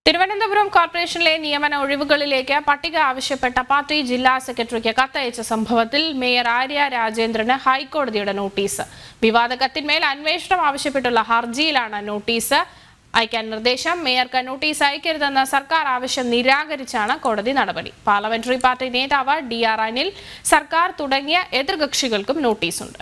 തിരുവനന്തപുരം കോർപ്പറേഷനിലെ നിയമന ഒഴിവുകളിലേക്ക് പട്ടിക ആവശ്യപ്പെട്ട പാർട്ടി ജില്ലാ സെക്രട്ടറിക്ക് കത്തയച്ച സംഭവത്തിൽ മേയർ ആര്യ രാജേന്ദ്രന് ഹൈക്കോടതിയുടെ നോട്ടീസ് വിവാദ കത്തിന്മേൽ അന്വേഷണം ആവശ്യപ്പെട്ടുള്ള ഹർജിയിലാണ് നോട്ടീസ് അയക്കാൻ നിർദ്ദേശം മേയർക്ക് നോട്ടീസ് അയക്കരുതെന്ന സർക്കാർ ആവശ്യം നിരാകരിച്ചാണ് കോടതി നടപടി പാർലമെന്ററി പാർട്ടി നേതാവ് ഡി ആർ അനിൽ സർക്കാർ തുടങ്ങിയ എതിർകക്ഷികൾക്കും നോട്ടീസുണ്ട്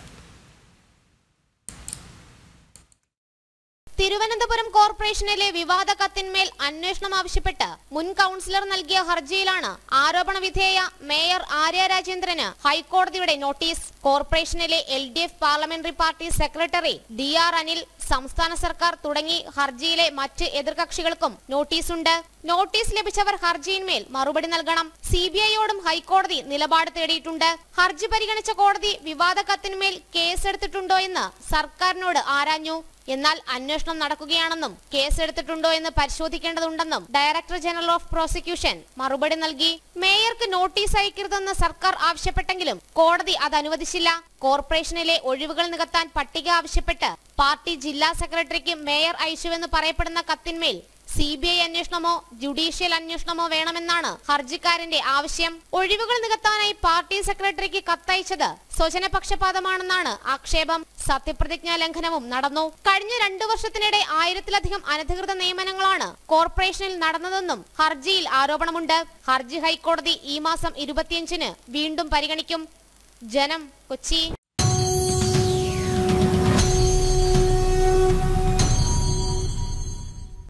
തിരുവനന്തപുരം കോർപ്പറേഷനിലെ വിവാദ കത്തിന്മേൽ അന്വേഷണം ആവശ്യപ്പെട്ട് മുൻ കൗൺസിലർ നൽകിയ ഹർജിയിലാണ് ആരോപണ വിധേയ മേയർ ആര്യ രാജേന്ദ്രന് ഹൈക്കോടതിയുടെ നോട്ടീസ് കോർപ്പറേഷനിലെ L D F parliamentary party secretary D R Anil സംസ്ഥാന സർക്കാർ തുടങ്ങി ഹർജിയിലെ മറ്റ് എതിർകക്ഷികൾക്കും നോട്ടീസുണ്ട് നോട്ടീസ് ലഭിച്ചവർ ഹർജിയിന്മേൽ മറുപടി നൽകണം സി ബി ഐയോടും ഹൈക്കോടതി നിലപാട് തേടിയിട്ടുണ്ട് ഹർജി പരിഗണിച്ച കോടതി വിവാദ കത്തിന്മേൽ കേസെടുത്തിട്ടുണ്ടോ എന്ന് സർക്കാരിനോട് ആരാഞ്ഞു എന്നാൽ അന്വേഷണം നടക്കുകയാണെന്നും കേസെടുത്തിട്ടുണ്ടോ എന്ന് പരിശോധിക്കേണ്ടതുണ്ടെന്നും ഡയറക്ടർ ജനറൽ ഓഫ് പ്രോസിക്യൂഷൻ മറുപടി നൽകി മേയർക്ക് നോട്ടീസ് അയക്കരുതെന്ന് സർക്കാർ ആവശ്യപ്പെട്ടെങ്കിലും കോടതി അത് അനുവദിച്ചില്ല കോർപ്പറേഷനിലെ ഒഴിവുകൾ നികത്താൻ പട്ടിക ആവശ്യപ്പെട്ട് പാർട്ടി ജില്ലാ സെക്രട്ടറിക്ക് മേയർ അയച്ചുവെന്ന് പറയപ്പെടുന്ന കത്തിന്മേൽ സി ബി ഐ അന്വേഷണമോ ജുഡീഷ്യൽ അന്വേഷണമോ വേണമെന്നാണ് ഹർജിക്കാരന്റെ ആവശ്യം ഒഴിവുകൾ നികത്താനായി പാർട്ടി സെക്രട്ടറിക്ക് കത്തയച്ചത് സ്വജനപക്ഷപാതമാണെന്നാണ് ആക്ഷേപം സത്യപ്രതിജ്ഞാ ലംഘനവും നടന്നു കഴിഞ്ഞ രണ്ടു വർഷത്തിനിടെ ആയിരത്തിലധികം അനധികൃത നിയമനങ്ങളാണ് കോർപ്പറേഷനിൽ നടന്നതെന്നും ഹർജിയിൽ ആരോപണമുണ്ട് ഹർജി ഹൈക്കോടതി ഈ മാസം ഇരുപത്തിയഞ്ചിന് വീണ്ടും പരിഗണിക്കും ജനം കൊച്ചി